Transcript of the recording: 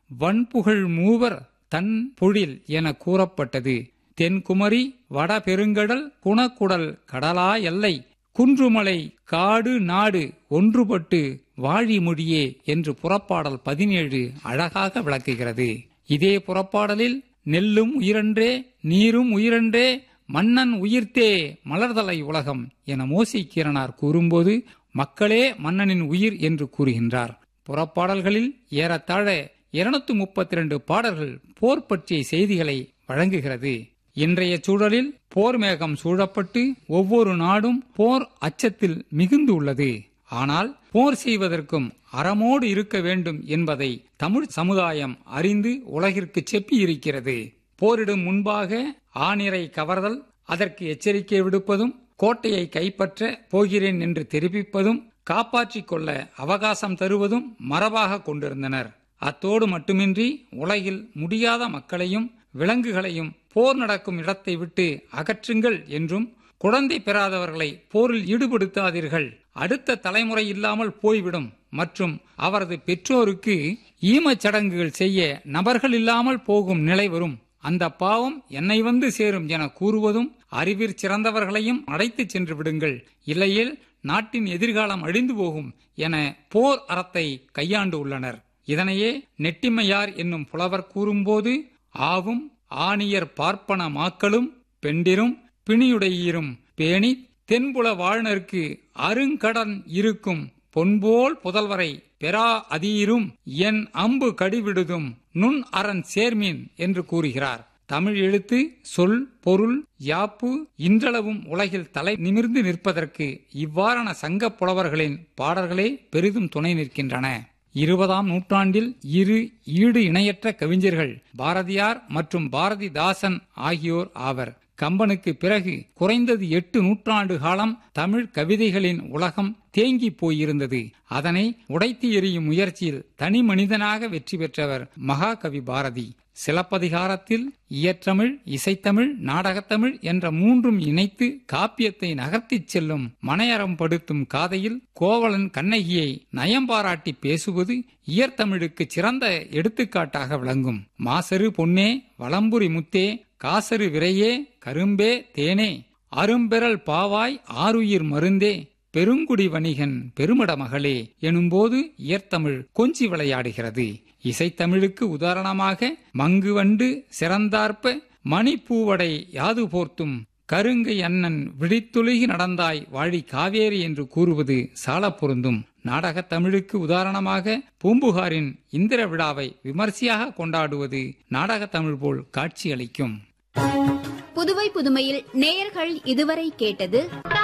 வன்புகழ் மூவர் தன் பொழில் என கூறப்பட்டது தென்குமரி வடபெருங்கடல் குணக்குடல் கடலா எல்லை குன்றுமலை காடு நாடு ஒன்றுபட்டு வாழி மொழியே என்று புறப்பாடல் பதினேழு அழகாக விளக்குகிறது இதே புறப்பாடலில் நெல்லும் உயிரன்றே நீரும் உயிரன்றே மன்னன் உயிர்த்தே மலர்தலை உலகம் என மோசி கீரனார் கூறும்போது மக்களே மன்னனின் உயிர் என்று கூறுகின்றார் புறப்பாடல்களில் ஏறத்தாழ இருநூத்தி முப்பத்தி ரெண்டு பாடல்கள் போர் பற்றிய செய்திகளை வழங்குகிறது இன்றைய சூழலில் போர் மேகம் சூழப்பட்டு ஒவ்வொரு நாடும் போர் அச்சத்தில் மிகுந்து உள்ளது ஆனால் போர் செய்வதற்கும் அறமோடு இருக்க வேண்டும் என்பதை தமிழ் சமுதாயம் அறிந்து உலகிற்கு செப்பி இருக்கிறது போரிடும் முன்பாக ஆணிரை கவர்தல் அதற்கு எச்சரிக்கை விடுப்பதும் கோட்டையை கைப்பற்ற போகிறேன் என்று தெரிவிப்பதும் காப்பாற்றிக் கொள்ள அவகாசம் தருவதும் மரபாக கொண்டிருந்தனர் அத்தோடு மட்டுமின்றி உலகில் முடியாத மக்களையும் விலங்குகளையும் போர் நடக்கும் இடத்தை விட்டு அகற்றுங்கள் என்றும் குழந்தை பெறாதவர்களை போரில் ஈடுபடுத்தாதீர்கள் அடுத்த தலைமுறை இல்லாமல் போய்விடும் மற்றும் அவரது பெற்றோருக்கு ஈமச் சடங்குகள் செய்ய நபர்கள் இல்லாமல் போகும் நிலை வரும் அந்த பாவம் என்னை வந்து சேரும் என கூறுவதும் அறிவிற் சிறந்தவர்களையும் அழைத்துச் சென்று விடுங்கள் இல்லையில் நாட்டின் எதிர்காலம் அழிந்து போகும் என போர் அறத்தை கையாண்டு உள்ளனர் இதனையே நெட்டிமையார் என்னும் புலவர் கூறும்போது ஆவும் ஆணியர் பார்ப்பன மாக்களும் பெண்டிரும் பிணியுடையீரும் பேணி தென்புல வாழ்நர்க்கு அருங்கடன் இருக்கும் பொன்போல் புதல்வரை பெறா அதீரும் என் அம்பு கடிவிடுதும் நுண் அரண் சேர்மீன் என்று கூறுகிறார் தமிழ் எழுத்து சொல் பொருள் யாப்பு இன்றளவும் உலகில் தலை நிமிர்ந்து நிற்பதற்கு இவ்வாறான சங்க புலவர்களின் பாடல்களே பெரிதும் துணை நிற்கின்றன இருபதாம் நூற்றாண்டில் இரு ஈடு இணையற்ற கவிஞர்கள் பாரதியார் மற்றும் பாரதிதாசன் ஆகியோர் ஆவர் கம்பனுக்கு பிறகு குறைந்தது எட்டு நூற்றாண்டு காலம் தமிழ் கவிதைகளின் உலகம் தேங்கி போயிருந்தது அதனை உடைத்து எறியும் முயற்சியில் தனி மனிதனாக வெற்றி பெற்றவர் மகாகவி பாரதி சிலப்பதிகாரத்தில் இயற்றமிழ் இசைத்தமிழ் நாடகத்தமிழ் என்ற மூன்றும் இணைத்து காப்பியத்தை நகர்த்திச் செல்லும் மனையறம் படுத்தும் காதையில் கோவலன் கண்ணகியை நயம் பாராட்டி பேசுவது இயற்தமிழுக்கு சிறந்த எடுத்துக்காட்டாக விளங்கும் மாசரு பொன்னே வளம்புரி முத்தே காசரு விரையே கரும்பே தேனே அரும்பெறல் பாவாய் ஆருயிர் மருந்தே பெருங்குடி வணிகன் பெருமட மகளே எனும்போது இயற்தமிழ் கொஞ்சி விளையாடுகிறது இசைத்தமிழுக்கு உதாரணமாக மங்குவண்டு சிறந்தார்ப்ப மணிப்பூவடை யாது போர்த்தும் கருங்கை அண்ணன் விழித்துலுகி நடந்தாய் வாழி காவேரி என்று கூறுவது சால பொருந்தும் நாடகத் தமிழுக்கு உதாரணமாக பூம்புகாரின் இந்திர விழாவை விமர்சையாக கொண்டாடுவது நாடகத் தமிழ் போல் காட்சியளிக்கும் புதுவை புதுமையில் நேயர்கள் இதுவரை கேட்டது